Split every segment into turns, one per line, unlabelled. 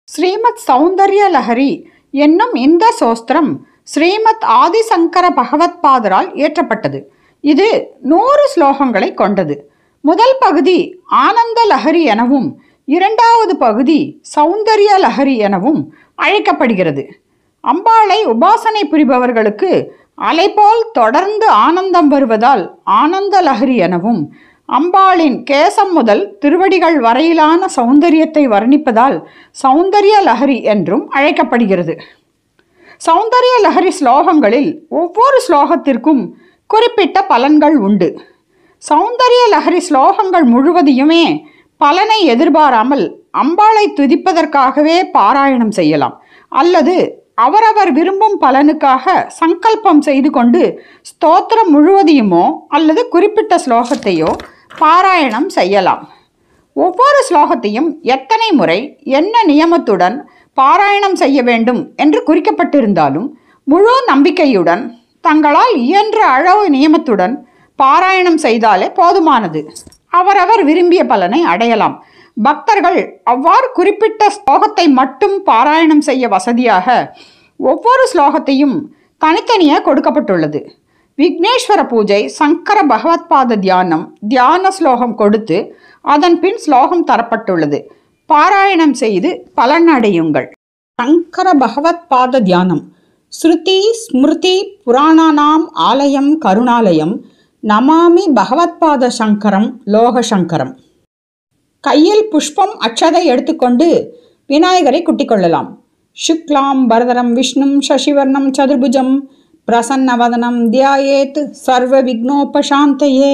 ஸ்ரீமத் சௌந்தர்ய லஹரி என்னும் இந்த சோஸ்திரம் ஸ்ரீமத் ஆதிசங்கர பகவத்பாதரால் இயற்றப்பட்டது இது நூறு ஸ்லோகங்களை கொண்டது முதல் பகுதி ஆனந்த லஹரி எனவும் இரண்டாவது பகுதி சௌந்தர்ய லஹரி எனவும் அழைக்கப்படுகிறது அம்பாளை உபாசனை புரிபவர்களுக்கு அலைபோல் தொடர்ந்து ஆனந்தம் வருவதால் ஆனந்த லஹரி எனவும் அம்பாளின் கேசம் முதல் திருவடிகள் வரையிலான சௌந்தரியத்தை வர்ணிப்பதால் சௌந்தர்ய லஹரி என்றும் அழைக்கப்படுகிறது சௌந்தர்ய லஹரி ஸ்லோகங்களில் ஒவ்வொரு ஸ்லோகத்திற்கும் குறிப்பிட்ட பலன்கள் உண்டு சௌந்தர்ய லஹரி ஸ்லோகங்கள் முழுவதையுமே பலனை எதிர்பாராமல் அம்பாளை துதிப்பதற்காகவே பாராயணம் செய்யலாம் அல்லது அவரவர் விரும்பும் பலனுக்காக சங்கல்பம் செய்து கொண்டு ஸ்தோத்திரம் முழுவதையுமோ அல்லது குறிப்பிட்ட ஸ்லோகத்தையோ பாராயணம் செய்யலாம் ஒவ்வொரு ஸ்லோகத்தையும் எத்தனை முறை என்ன நியமத்துடன் பாராயணம் செய்ய வேண்டும் என்று குறிக்கப்பட்டிருந்தாலும் முழு நம்பிக்கையுடன் தங்களால் இயன்ற அளவு நியமத்துடன் பாராயணம் செய்தாலே போதுமானது அவரவர் விரும்பிய பலனை அடையலாம் பக்தர்கள் அவ்வாறு குறிப்பிட்ட ஸ்லோகத்தை மட்டும் பாராயணம் செய்ய வசதியாக ஒவ்வொரு ஸ்லோகத்தையும் தனித்தனியே கொடுக்கப்பட்டுள்ளது விக்னேஸ்வர பூஜை சங்கர பகவத்பாத தியானம் தியான ஸ்லோகம் கொடுத்து அதன் பின் ஸ்லோகம் தரப்பட்டுள்ளது பாராயணம் செய்து பலனடையுங்கள் சங்கர பகவத்பாத தியானம் ஸ்ருதி ஸ்மிருதி புராணானாம் ஆலயம் கருணாலயம் நமாமி பகவத்பாத சங்கரம் லோகசங்கரம் கையில் புஷ்பம் அக்ஷதை எடுத்துக்கொண்டு விநாயகரை குட்டிக் கொள்ளலாம் சுக்லாம் பரதரம் விஷ்ணும் சசிவர்ணம் சதுர்புஜம் பிரசன்னவதனம் தியாயேத் சர்வ விக்னோபசாந்தயே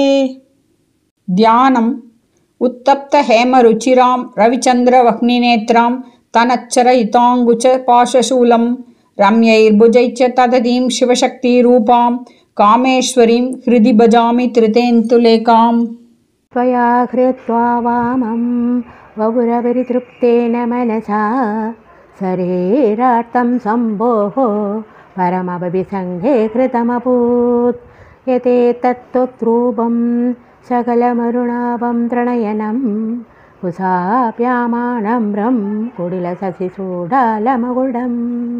தியானம் உத்தப்த ஹேமருச்சிராம் ரவிச்சந்திர வக்னிநேத்ராம் தனச்சரயிதாங்குச்ச பாசசூலம் ரம்யைர்புஜைச்ச தததீம் சிவசக்திரூபாம் காமேஸ்வரீம் ஹிருதி பஜாமி திருதேந்துலேகாம்
त्वया हृत्वा वामं वपुरपरितृप्तेन मनसा शरीरार्थं सम्भोः परमभिसङ्घे कृतमभूत् यतेतत्त्वरूपं सकलमरुणाभं त्रणयनं कुसाप्यामाणम्रं कुडिलशशिचूडालमकुडम्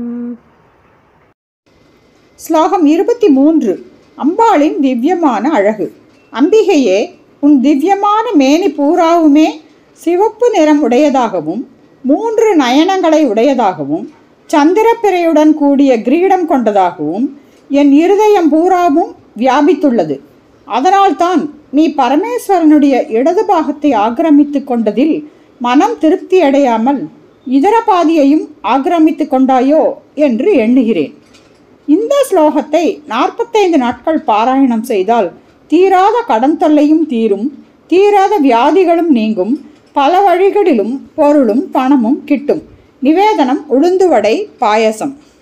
ஸ்லோகம் இருபத்தி மூன்று அம்பாளின் திவ்யமான அழகு அம்பிகையே உன் திவ்யமான மேனி பூராவுமே சிவப்பு நிறம் உடையதாகவும் மூன்று நயனங்களை உடையதாகவும் சந்திரப்பிறையுடன் கூடிய கிரீடம் கொண்டதாகவும் என் இருதயம் பூராவும் வியாபித்துள்ளது அதனால்தான் நீ பரமேஸ்வரனுடைய இடது பாகத்தை ஆக்கிரமித்து கொண்டதில் மனம் திருப்தி அடையாமல் இதர பாதியையும் ஆக்கிரமித்து கொண்டாயோ என்று எண்ணுகிறேன் இந்த ஸ்லோகத்தை நாற்பத்தைந்து நாட்கள் பாராயணம் செய்தால் தீராத கடன் தொல்லையும் தீரும் தீராத வியாதிகளும் நீங்கும் பல வழிகளிலும் பொருளும் பணமும் கிட்டும் நிவேதனம் உளுந்துவடை பாயசம்